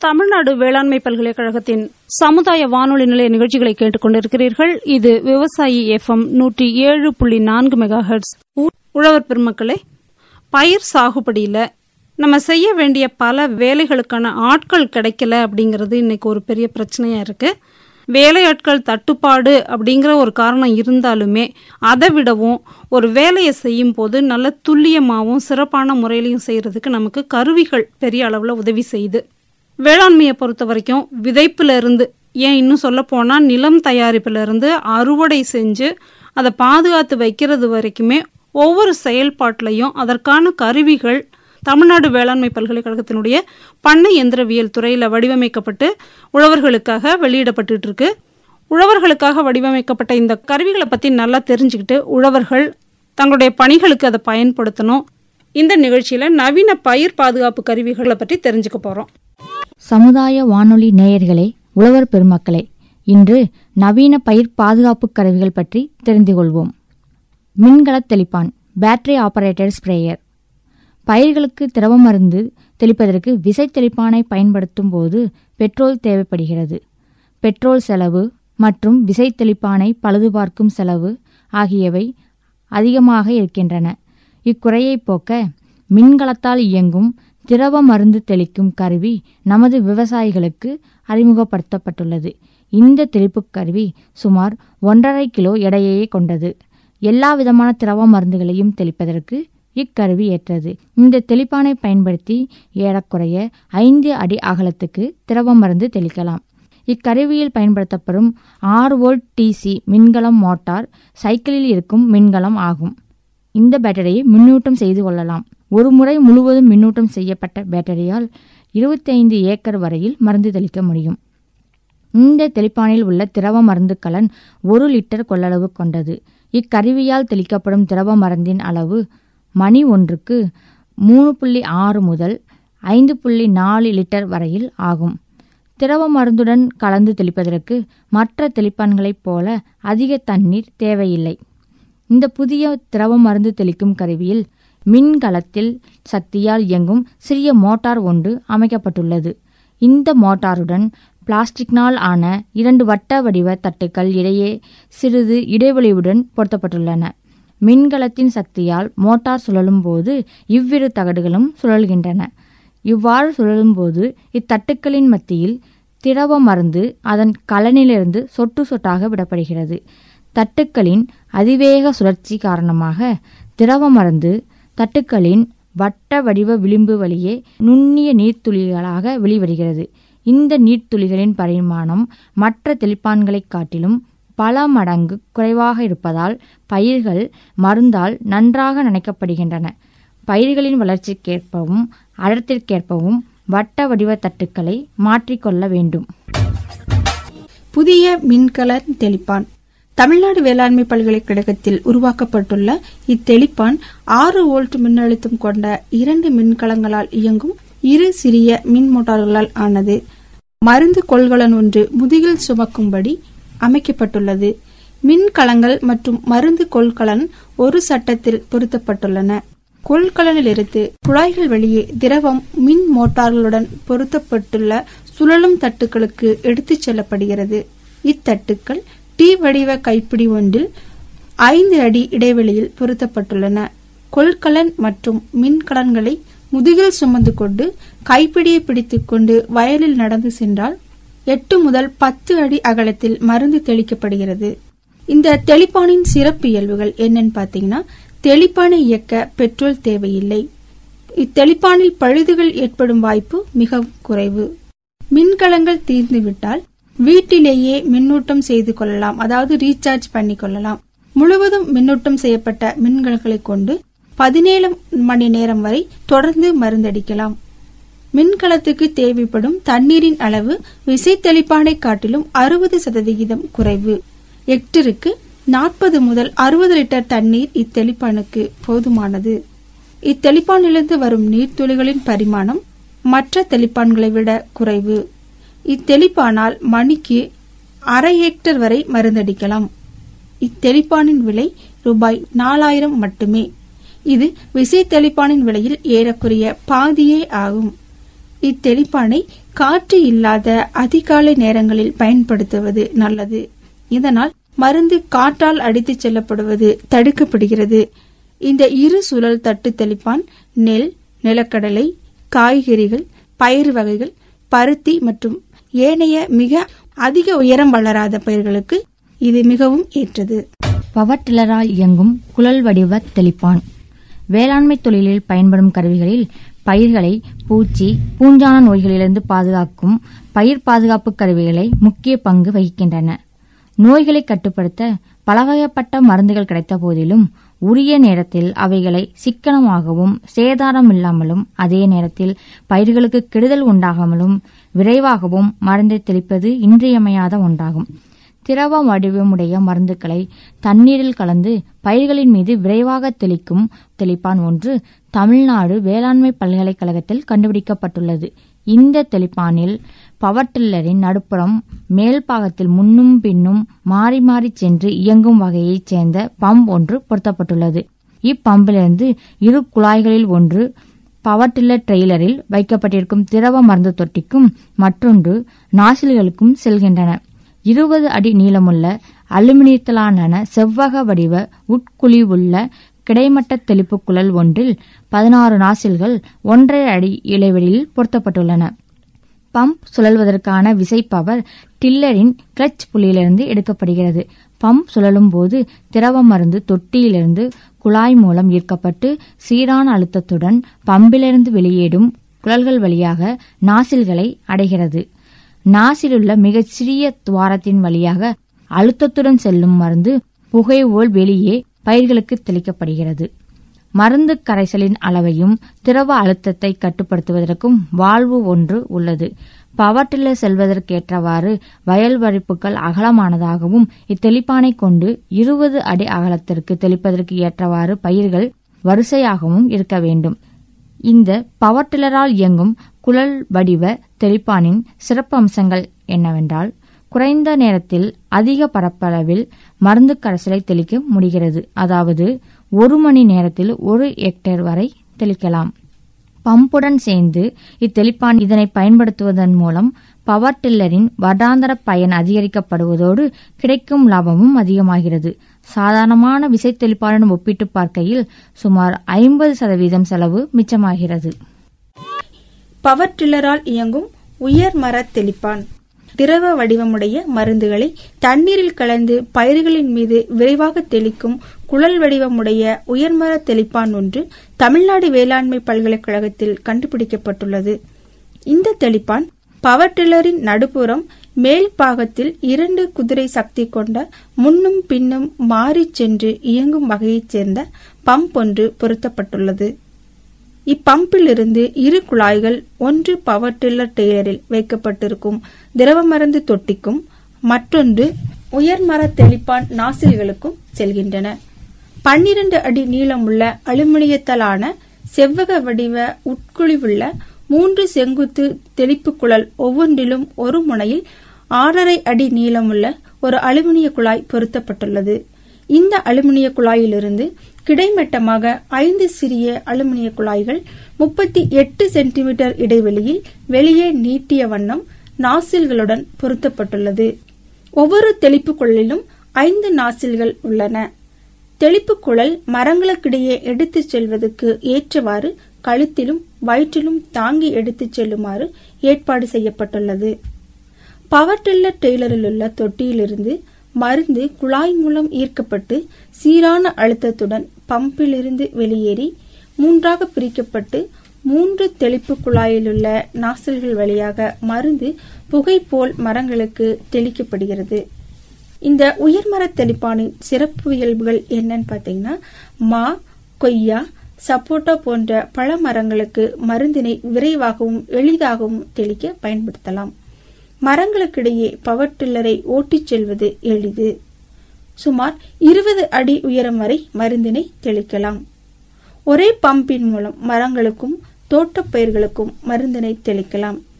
தமிழ்நாடு வேளாண்மை பல்கலைக்கழகத்தின் சமுதாய வானொலி நிலைய நிகழ்ச்சிகளை கேட்டுக் கொண்டிருக்கிறீர்கள் இது விவசாயி எஃப்எம் நூற்றி ஏழு புள்ளி நான்கு மெகா ஹெர்ட்ஸ் உழவர் பெருமக்களே பயிர் சாகுபடியில நம்ம செய்ய வேண்டிய பல வேலைகளுக்கான ஆட்கள் கிடைக்கல அப்படிங்கிறது இன்னைக்கு ஒரு பெரிய பிரச்சனையா இருக்கு வேலையாட்கள் தட்டுப்பாடு அப்படிங்கிற ஒரு காரணம் இருந்தாலுமே அதை விடவும் ஒரு வேலையை செய்யும் போது நல்ல துல்லியமாகவும் சிறப்பான முறையிலையும் செய்யறதுக்கு நமக்கு கருவிகள் பெரிய அளவில் உதவி செய்யுது வேளாண்மையை பொறுத்த வரைக்கும் விதைப்புல இருந்து ஏன் இன்னும் சொல்ல போனா நிலம் தயாரிப்புல இருந்து அறுவடை செஞ்சு அதை பாதுகாத்து வைக்கிறது வரைக்குமே ஒவ்வொரு செயல்பாட்டிலையும் அதற்கான கருவிகள் தமிழ்நாடு வேளாண்மை பல்கலைக்கழகத்தினுடைய பண்ணை எந்திரவியல் துறையில் வடிவமைக்கப்பட்டு உழவர்களுக்காக வெளியிடப்பட்டு இருக்கு உழவர்களுக்காக வடிவமைக்கப்பட்ட இந்த கருவிகளை பற்றி நல்லா தெரிஞ்சுக்கிட்டு உழவர்கள் தங்களுடைய பணிகளுக்கு அதை பயன்படுத்தணும் இந்த நிகழ்ச்சியில் நவீன பயிர் பாதுகாப்பு கருவிகளை பற்றி தெரிஞ்சுக்க போகிறோம் சமுதாய வானொலி நேயர்களே உழவர் பெருமக்களே இன்று நவீன பயிர் பாதுகாப்பு கருவிகள் பற்றி தெரிந்து கொள்வோம் மின்கலத் தெளிப்பான் பேட்டரி ஆபரேட்டட் ஸ்ப்ரேயர் பயிர்களுக்கு திரவ மருந்து தெளிப்பதற்கு விசை தெளிப்பானை பயன்படுத்தும் போது பெட்ரோல் தேவைப்படுகிறது பெட்ரோல் செலவு மற்றும் விசை தெளிப்பானை பழுதுபார்க்கும் செலவு ஆகியவை அதிகமாக இருக்கின்றன இக்குறையை போக்க மின்கலத்தால் இயங்கும் திரவ மருந்து தெளிக்கும் கருவி நமது விவசாயிகளுக்கு அறிமுகப்படுத்தப்பட்டுள்ளது இந்த தெளிப்புக் கருவி சுமார் ஒன்றரை கிலோ எடையையே கொண்டது எல்லா விதமான திரவ மருந்துகளையும் தெளிப்பதற்கு இக்கருவி ஏற்றது இந்த தெளிப்பானை பயன்படுத்தி ஏறக்குறைய ஐந்து அடி அகலத்துக்கு திரவ மருந்து தெளிக்கலாம் இக்கருவியில் பயன்படுத்தப்படும் ஆறு வோல்ட் டிசி மின்கலம் மோட்டார் சைக்கிளில் இருக்கும் மின்கலம் ஆகும் இந்த பேட்டரியை மின்னூட்டம் செய்து கொள்ளலாம் ஒரு முறை முழுவதும் மின்னூட்டம் செய்யப்பட்ட பேட்டரியால் இருபத்தைந்து ஏக்கர் வரையில் மருந்து தெளிக்க முடியும் இந்த தெளிப்பானில் உள்ள திரவ மருந்து கலன் ஒரு லிட்டர் கொள்ளளவு கொண்டது இக்கருவியால் தெளிக்கப்படும் திரவ மருந்தின் அளவு மணி ஒன்றுக்கு மூணு புள்ளி ஆறு முதல் ஐந்து புள்ளி நாலு லிட்டர் வரையில் ஆகும் திரவ மருந்துடன் கலந்து தெளிப்பதற்கு மற்ற தெளிப்பான்களைப் போல அதிக தண்ணீர் தேவையில்லை இந்த புதிய திரவ மருந்து தெளிக்கும் கருவியில் மின்கலத்தில் சக்தியால் இயங்கும் சிறிய மோட்டார் ஒன்று அமைக்கப்பட்டுள்ளது இந்த மோட்டாருடன் பிளாஸ்டிக்னால் ஆன இரண்டு வட்ட வடிவ தட்டுக்கள் இடையே சிறிது இடைவெளியுடன் பொருத்தப்பட்டுள்ளன மின்கலத்தின் சக்தியால் மோட்டார் சுழலும் போது இவ்விரு தகடுகளும் சுழல்கின்றன இவ்வாறு சுழலும்போது இத்தட்டுக்களின் மத்தியில் திரவ மருந்து அதன் கலனிலிருந்து சொட்டு சொட்டாக விடப்படுகிறது தட்டுக்களின் அதிவேக சுழற்சி காரணமாக திரவ மருந்து தட்டுக்களின் வட்ட வடிவ விளிம்பு வழியே நுண்ணிய நீர்த்துளிகளாக வெளிவருகிறது இந்த நீர்த்துளிகளின் பரிமாணம் மற்ற தெளிப்பான்களைக் காட்டிலும் பல மடங்கு குறைவாக இருப்பதால் பயிர்கள் மருந்தால் நன்றாக நனைக்கப்படுகின்றன பயிர்களின் வளர்ச்சிக்கேற்பவும் அடர்த்திற்கேற்பவும் வட்ட வடிவ தட்டுக்களை மாற்றிக்கொள்ள வேண்டும் புதிய மின்கலன் தெளிப்பான் தமிழ்நாடு வேளாண்மை பல்கலைக்கழகத்தில் உருவாக்கப்பட்டுள்ள இத்தெளிப்பான் ஆறு வோல்ட் மின்னழுத்தம் கொண்ட இரண்டு மின்கலங்களால் இயங்கும் இரு சிறிய மின் மோட்டார்களால் ஆனது மருந்து கொள்கலன் ஒன்று முதுகில் சுமக்கும்படி அமைக்கப்பட்டுள்ளது மின்கலங்கள் மற்றும் மருந்து கொள்கலன் ஒரு சட்டத்தில் பொருத்தப்பட்டுள்ளன கொள்கலனிலிருந்து குழாய்கள் வழியே திரவம் மின் மோட்டார்களுடன் பொருத்தப்பட்டுள்ள சுழலும் தட்டுக்களுக்கு எடுத்துச் செல்லப்படுகிறது இத்தட்டுக்கள் டி வடிவ கைப்பிடி ஒன்றில் ஐந்து அடி இடைவெளியில் பொருத்தப்பட்டுள்ளன கொள்கலன் மற்றும் மின்கலன்களை முதுகில் சுமந்து கொண்டு கைப்பிடியை பிடித்துக்கொண்டு வயலில் நடந்து சென்றால் எட்டு முதல் பத்து அடி அகலத்தில் மருந்து தெளிக்கப்படுகிறது இந்த தெளிப்பானின் சிறப்பு இயல்புகள் என்னன்னு பாத்தீங்கன்னா தெளிப்பானை இயக்க பெட்ரோல் தேவையில்லை இத்தெளிப்பானில் பழுதுகள் ஏற்படும் வாய்ப்பு மிகவும் குறைவு மின்கலங்கள் தீர்ந்துவிட்டால் வீட்டிலேயே மின்னூட்டம் செய்து கொள்ளலாம் அதாவது ரீசார்ஜ் பண்ணி கொள்ளலாம் முழுவதும் மின்னூட்டம் செய்யப்பட்ட மின்கலங்களை கொண்டு பதினேழு மணி நேரம் வரை தொடர்ந்து மருந்தடிக்கலாம் மின்கலத்துக்கு தேவைப்படும் தண்ணீரின் அளவு விசை தெளிப்பானை காட்டிலும் அறுபது சதவிகிதம் குறைவு ஹெக்டருக்கு நாற்பது முதல் அறுபது லிட்டர் தண்ணீர் இத்தெளிப்பானுக்கு போதுமானது இத்தெளிப்பானிலிருந்து வரும் நீர்த்துளிகளின் பரிமாணம் மற்ற தெளிப்பான்களை விட குறைவு இத்தெளிப்பானால் மணிக்கு அரை ஹெக்டர் வரை மருந்தடிக்கலாம் இத்தெளிப்பானின் விலை ரூபாய் நாலாயிரம் மட்டுமே இது விசை தெளிப்பானின் விலையில் ஏறக்குறைய பாதியே ஆகும் இத்தெளிப்பானை காற்று இல்லாத அதிகாலை நேரங்களில் பயன்படுத்துவது நல்லது இதனால் மருந்து காற்றால் அடித்துச் செல்லப்படுவது தடுக்கப்படுகிறது இந்த இரு சுழல் தட்டு தெளிப்பான் நெல் நிலக்கடலை காய்கறிகள் பயிர் வகைகள் பருத்தி மற்றும் ஏனைய மிக அதிக உயரம் வளராத பயிர்களுக்கு இது மிகவும் ஏற்றது பவர் டில்லரால் இயங்கும் குழல் வடிவ தெளிப்பான் வேளாண்மை தொழிலில் பயன்படும் கருவிகளில் பயிர்களை பூச்சி பூஞ்சான நோய்களிலிருந்து பாதுகாக்கும் பயிர் பாதுகாப்பு கருவிகளை முக்கிய பங்கு வகிக்கின்றன நோய்களை கட்டுப்படுத்த பலவகைப்பட்ட மருந்துகள் கிடைத்த போதிலும் உரிய நேரத்தில் அவைகளை சிக்கனமாகவும் சேதாரம் இல்லாமலும் அதே நேரத்தில் பயிர்களுக்கு கெடுதல் உண்டாகாமலும் விரைவாகவும் மருந்தை தெளிப்பது இன்றியமையாத ஒன்றாகும் திரவ வடிவமுடைய மருந்துகளை தண்ணீரில் கலந்து பயிர்களின் மீது விரைவாக தெளிக்கும் தெளிப்பான் ஒன்று தமிழ்நாடு வேளாண்மை பல்கலைக்கழகத்தில் கண்டுபிடிக்கப்பட்டுள்ளது இந்த தெளிப்பானில் பவர் டில்லரின் நடுப்புறம் மேல் பாகத்தில் முன்னும் பின்னும் மாறி மாறி சென்று இயங்கும் வகையைச் சேர்ந்த பம்ப் ஒன்று பொருத்தப்பட்டுள்ளது இப்பம்பிலிருந்து இரு குழாய்களில் ஒன்று பவர் டில்லர் ட்ரெய்லரில் வைக்கப்பட்டிருக்கும் திரவ மருந்து தொட்டிக்கும் மற்றொன்று நாசில்களுக்கும் செல்கின்றன இருபது அடி நீளமுள்ள அலுமினியத்திலான செவ்வக வடிவ உட்குழிவுள்ள கிடைமட்ட தெளிப்பு குழல் ஒன்றில் பதினாறு நாசில்கள் ஒன்றரை அடி இடைவெளியில் பொருத்தப்பட்டுள்ளன பம்ப் சுழல்வதற்கான விசை பவர் டில்லரின் கிளட்ச் புள்ளியிலிருந்து எடுக்கப்படுகிறது பம்ப் சுழலும் போது திரவ மருந்து தொட்டியிலிருந்து குழாய் மூலம் ஈர்க்கப்பட்டு சீரான அழுத்தத்துடன் பம்பிலிருந்து வெளியேடும் குழல்கள் வழியாக நாசில்களை அடைகிறது நாசிலுள்ள மிகச் சிறிய துவாரத்தின் வழியாக அழுத்தத்துடன் செல்லும் மருந்து புகை போல் வெளியே பயிர்களுக்கு தெளிக்கப்படுகிறது மருந்து கரைசலின் அளவையும் திரவ அழுத்தத்தை கட்டுப்படுத்துவதற்கும் வால்வு ஒன்று உள்ளது பவர் டில்லர் செல்வதற்கேற்றவாறு வயல் வரிப்புகள் அகலமானதாகவும் இத்தெளிப்பானை கொண்டு இருபது அடி அகலத்திற்கு தெளிப்பதற்கு ஏற்றவாறு பயிர்கள் வரிசையாகவும் இருக்க வேண்டும் இந்த பவர் டில்லரால் இயங்கும் குழல் வடிவ தெளிப்பானின் சிறப்பு அம்சங்கள் என்னவென்றால் குறைந்த நேரத்தில் அதிக பரப்பளவில் மருந்து கரைசலை தெளிக்க முடிகிறது அதாவது ஒரு மணி நேரத்தில் ஒரு ஹெக்டேர் வரை தெளிக்கலாம் பம்புடன் சேர்ந்து இத்தெளிப்பான் இதனை பயன்படுத்துவதன் மூலம் பவர் டில்லரின் வருடாந்திர பயன் அதிகரிக்கப்படுவதோடு கிடைக்கும் லாபமும் அதிகமாகிறது சாதாரணமான விசை தெளிப்பானுடன் ஒப்பிட்டு பார்க்கையில் சுமார் ஐம்பது சதவீதம் செலவு மிச்சமாகிறது பவர் டில்லரால் இயங்கும் உயர் மர தெளிப்பான் திரவ வடிவமுடைய மருந்துகளை தண்ணீரில் கலந்து பயிர்களின் மீது விரைவாக தெளிக்கும் குழல் வடிவமுடைய உயர்மர தெளிப்பான் ஒன்று தமிழ்நாடு வேளாண்மை பல்கலைக்கழகத்தில் கண்டுபிடிக்கப்பட்டுள்ளது இந்த தெளிப்பான் பவர் டில்லரின் நடுப்புறம் மேல் பாகத்தில் இரண்டு குதிரை சக்தி கொண்ட முன்னும் பின்னும் மாறிச் சென்று இயங்கும் வகையைச் சேர்ந்த பம்ப் ஒன்று பொருத்தப்பட்டுள்ளது இப்பம்பிலிருந்து இரு குழாய்கள் ஒன்று பவர் டில்லர் டெய்லரில் வைக்கப்பட்டிருக்கும் திரவ மருந்து தொட்டிக்கும் மற்றொன்று உயர்மர தெளிப்பான் நாசில்களுக்கும் செல்கின்றன பன்னிரண்டு அடி நீளமுள்ள அலுமினியத்தாலான செவ்வக வடிவ உட்குழிவுள்ள மூன்று செங்குத்து தெளிப்பு குழல் ஒவ்வொன்றிலும் ஒரு முனையில் ஆறரை அடி நீளமுள்ள ஒரு அலுமினிய குழாய் பொருத்தப்பட்டுள்ளது இந்த அலுமினிய குழாயிலிருந்து கிடைமட்டமாக ஐந்து சிறிய அலுமினிய குழாய்கள் முப்பத்தி எட்டு சென்டிமீட்டர் இடைவெளியில் வெளியே நீட்டிய வண்ணம் நாசில்களுடன் பொருத்தப்பட்டுள்ளது ஒவ்வொரு தெளிப்பு குழலிலும் ஐந்து நாசில்கள் உள்ளன தெளிப்பு குழல் மரங்களுக்கிடையே எடுத்துச் செல்வதற்கு ஏற்றவாறு கழுத்திலும் வயிற்றிலும் தாங்கி எடுத்துச் செல்லுமாறு ஏற்பாடு செய்யப்பட்டுள்ளது பவர் டில்லர் டெய்லரில் உள்ள தொட்டியிலிருந்து மருந்து குழாய் மூலம் ஈர்க்கப்பட்டு சீரான அழுத்தத்துடன் பம்பிலிருந்து வெளியேறி மூன்றாக பிரிக்கப்பட்டு மூன்று தெளிப்பு குழாயிலுள்ள நாசில்கள் வழியாக மருந்து புகை போல் மரங்களுக்கு தெளிக்கப்படுகிறது இந்த உயர்மர தெளிப்பானின் சிறப்பு இயல்புகள் என்னன்னு பார்த்தீங்கன்னா மா கொய்யா சப்போட்டா போன்ற பழ மரங்களுக்கு மருந்தினை விரைவாகவும் எளிதாகவும் தெளிக்க பயன்படுத்தலாம் மரங்களுக்கிடையே பவர் டில்லரை ஓட்டிச் செல்வது எளிது சுமார் இருபது அடி உயரம் வரை மருந்தினை தெளிக்கலாம் ஒரே பம்பின் மூலம் மரங்களுக்கும் தோட்டப் பயிர்களுக்கும் மருந்தினை தெளிக்கலாம்